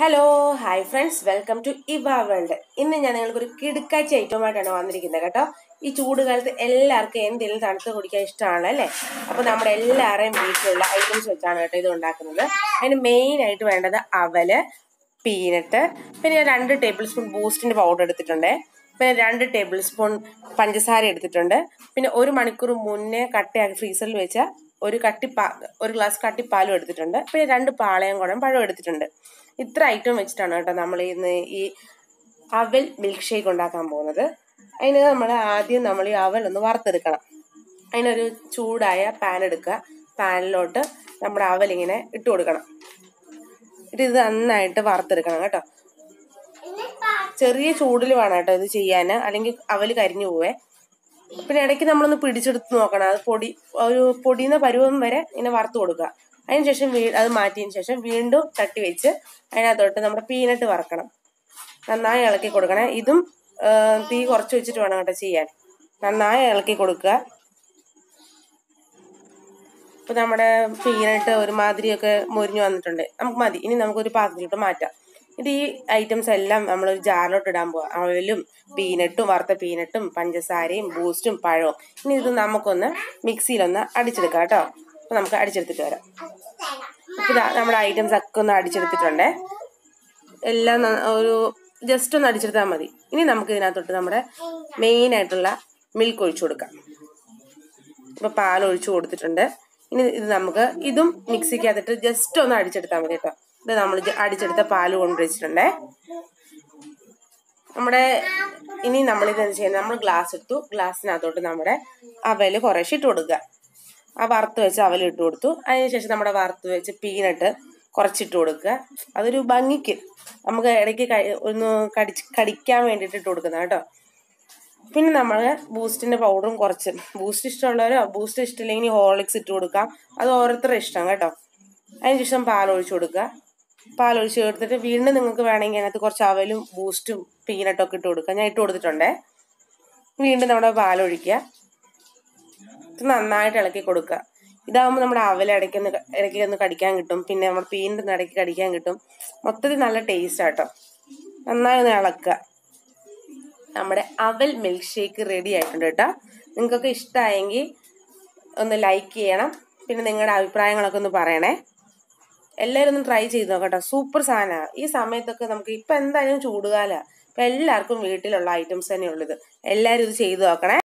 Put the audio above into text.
hello hi friends welcome to Iva world ഇന്ന് ഞാൻ നിങ്ങൾക്ക് ഒരു കിടുക്കാഴ്ച ഐറ്റമായിട്ടാണ് വന്നിരിക്കുന്നത് കേട്ടോ ഈ ചൂടുകാലത്ത് എല്ലാവർക്കും എന്തെങ്കിലും തണുത്ത് കുടിക്കാൻ ഇഷ്ടമാണ് അല്ലേ അപ്പോൾ നമ്മുടെ എല്ലാവരുടെയും വീട്ടിലുള്ള ഐറ്റംസ് വെച്ചാണ് കേട്ടോ ഇത് ഉണ്ടാക്കുന്നത് അതിന് മെയിൻ ആയിട്ട് വേണ്ടത് അവല് പീനട്ട് പിന്നെ ഞാൻ രണ്ട് ടേബിൾ സ്പൂൺ ബൂസ്റ്റിന്റെ പൗഡർ എടുത്തിട്ടുണ്ട് പിന്നെ രണ്ട് ടേബിൾ സ്പൂൺ പഞ്ചസാര എടുത്തിട്ടുണ്ട് പിന്നെ ഒരു മണിക്കൂർ മുന്നേ കട്ടയാക്കി ഫ്രീസറിൽ വെച്ച ഒരു കട്ടിപ്പാ ഒരു ഗ്ലാസ് കട്ടിപ്പാലും എടുത്തിട്ടുണ്ട് പിന്നെ രണ്ട് പാളയം കുടം പഴം എടുത്തിട്ടുണ്ട് ഇത്ര ഐറ്റം വെച്ചിട്ടാണ് കേട്ടോ നമ്മൾ ഇന്ന് ഈ അവൽ മിൽക്ക് ഷേക്ക് ഉണ്ടാക്കാൻ പോകുന്നത് അതിന് നമ്മൾ ആദ്യം നമ്മൾ ഈ അവൽ ഒന്ന് വറുത്തെടുക്കണം അതിനൊരു ചൂടായ പാൻ എടുക്കുക പാനിലോട്ട് നമ്മുടെ അവൽ ഇങ്ങനെ ഇട്ട് കൊടുക്കണം ഇത് ഇത് നന്നായിട്ട് വറുത്തെടുക്കണം കേട്ടോ ചെറിയ ചൂടിൽ വേണം കേട്ടോ ഇത് ചെയ്യാൻ അല്ലെങ്കിൽ അവല് കരിഞ്ഞു പോവേ പിന്നെ ഇടയ്ക്ക് നമ്മളൊന്ന് പിടിച്ചെടുത്ത് നോക്കണം അത് പൊടി ഒരു പൊടിയുന്ന പരുവം വരെ ഇങ്ങനെ വറുത്ത് കൊടുക്കുക അതിനുശേഷം വീ അത് മാറ്റിയതിന് ശേഷം വീണ്ടും തട്ടി വെച്ച് അതിനകത്തോട്ട് നമ്മുടെ പീനട്ട് വറക്കണം നന്നായി ഇളക്കി കൊടുക്കണേ ഇതും ആ, തീ കുറച്ച് വെച്ചിട്ട് വേണം കേട്ടോ ചെയ്യാൻ നന്നായി ഇളക്കി കൊടുക്കുക ഇപ്പൊ നമ്മുടെ പീനട്ട് ഒരുമാതിരിയൊക്കെ മുരിഞ്ഞു വന്നിട്ടുണ്ട് നമുക്ക് മതി ഇനി നമുക്കൊരു പാത്രത്തിലോട്ട് മാറ്റാം ഇത് ഈ ഐറ്റംസ് എല്ലാം നമ്മളൊരു ജാറിലോട്ട് ഇടാൻ പോവാം അവലും പീനട്ടും വറുത്ത പീനട്ടും പഞ്ചസാരയും ബൂസ്റ്റും പഴവും ഇനി ഇത് നമുക്കൊന്ന് മിക്സിയിലൊന്ന് അടിച്ചെടുക്കാം കേട്ടോ അപ്പൊ നമുക്ക് അടിച്ചെടുത്തിട്ട് വരാം ഇപ്പൊ ദാ നമ്മുടെ ഐറ്റംസ് ഒക്കെ ഒന്ന് അടിച്ചെടുത്തിട്ടുണ്ടേ എല്ലാം ന- ഒരു ജസ്റ്റ് ഒന്ന് അടിച്ചെടുത്താൽ മതി ഇനി നമുക്ക് ഇതിനകത്തോട്ട് നമ്മുടെ മെയിൻ ആയിട്ടുള്ള മിൽക്ക് ഒഴിച്ചു കൊടുക്കാം ഇപ്പൊ പാൽ ഒഴിച്ചു കൊടുത്തിട്ടുണ്ട് ഇനി ഇത് നമുക്ക് ഇതും മിക്സിക്കകത്തിട്ട് ജസ്റ്റ് ഒന്ന് അടിച്ചെടുത്താൽ മതി കേട്ടോ ഇത് നമ്മൾ അടിച്ചെടുത്ത പാൽ കൊണ്ടുവച്ചിട്ടുണ്ടേ നമ്മുടെ ഇനി നമ്മൾ ഇത് എന്ത് ചെയ്യുന്നത് നമ്മൾ ഗ്ലാസ് എടുത്തു ഗ്ലാസ്സിനകത്തോട്ട് നമ്മുടെ അവല് കുറേശ്ശെ ഇട്ട് കൊടുക്കുക ആ വറുത്ത് വെച്ച് അവൽ ഇട്ട് കൊടുത്തു അതിനുശേഷം നമ്മുടെ വറുത്ത് വെച്ച് പീനട്ട് കുറച്ചിട്ട് കൊടുക്കുക അതൊരു ഭംഗിക്ക് നമുക്ക് ഇടയ്ക്ക് കഴി- ഒന്ന് കടിച്ച് കടിക്കാൻ വേണ്ടിയിട്ട് ഇട്ട് കൊടുക്കുന്ന കേട്ടോ പിന്നെ നമ്മൾ ബൂസ്റ്റിന്റെ പൗഡറും കുറച്ച് ബൂസ്റ്റ് ഇഷ്ടമുള്ളവരോ ബൂസ്റ്റ് ഇഷ്ടമില്ലെങ്കിൽ ഹോർലിക്സ് ഇട്ട് കൊടുക്കാം അത് ഓരോരുത്തരുടെ ഇഷ്ടം കേട്ടോ അതിനുശേഷം പാൽ ഒഴിച്ചു കൊടുക്കുക പാൽ ഒഴിച്ച് കൊടുത്തിട്ട് വീണ്ടും നിങ്ങൾക്ക് വേണമെങ്കിൽ അതിനകത്ത് കുറച്ച് അവലും ബൂസ്റ്റും പീനട്ടും ഒക്കെ ഇട്ട് കൊടുക്കുക ഞാൻ ഇട്ട് കൊടുത്തിട്ടുണ്ടേ വീണ്ടും നമ്മുടെ പാൽ ഒഴിക്കുക ഇത് നന്നായിട്ട് ഇളക്കി കൊടുക്കുക ഇതാകുമ്പോൾ നമ്മുടെ അവൽ ഇടയ്ക്കൊന്ന് ക- ഇടയ്ക്ക് ഒന്ന് കടിക്കാൻ കിട്ടും പിന്നെ നമ്മുടെ പീനിൻ്റെ ഇടയ്ക്ക് കടിക്കാൻ കിട്ടും മൊത്തത്തിൽ നല്ല ടേസ്റ്റ് ആട്ടോ നന്നായി ഒന്ന് ഇളക്കുക നമ്മുടെ അവൽ മിൽക്ക് ഷേക്ക് റെഡി ആയിട്ടുണ്ട് കേട്ടോ നിങ്ങൾക്കൊക്കെ ഇഷ്ടമായെങ്കിൽ ഒന്ന് ലൈക്ക് ചെയ്യണം പിന്നെ നിങ്ങളുടെ അഭിപ്രായങ്ങളൊക്കെ ഒന്ന് പറയണേ എല്ലാവരും ഒന്ന് ട്രൈ ചെയ്ത് നോക്കട്ടോ സൂപ്പർ സാധനമാണ് ഈ സമയത്തൊക്കെ നമുക്ക് ഇപ്പം എന്തായാലും ചൂടുകാലമാണ് അപ്പം എല്ലാവർക്കും വീട്ടിലുള്ള ഐറ്റംസ് തന്നെ ഉള്ളത് എല്ലാവരും ഇത് ചെയ്ത് നോക്കണേ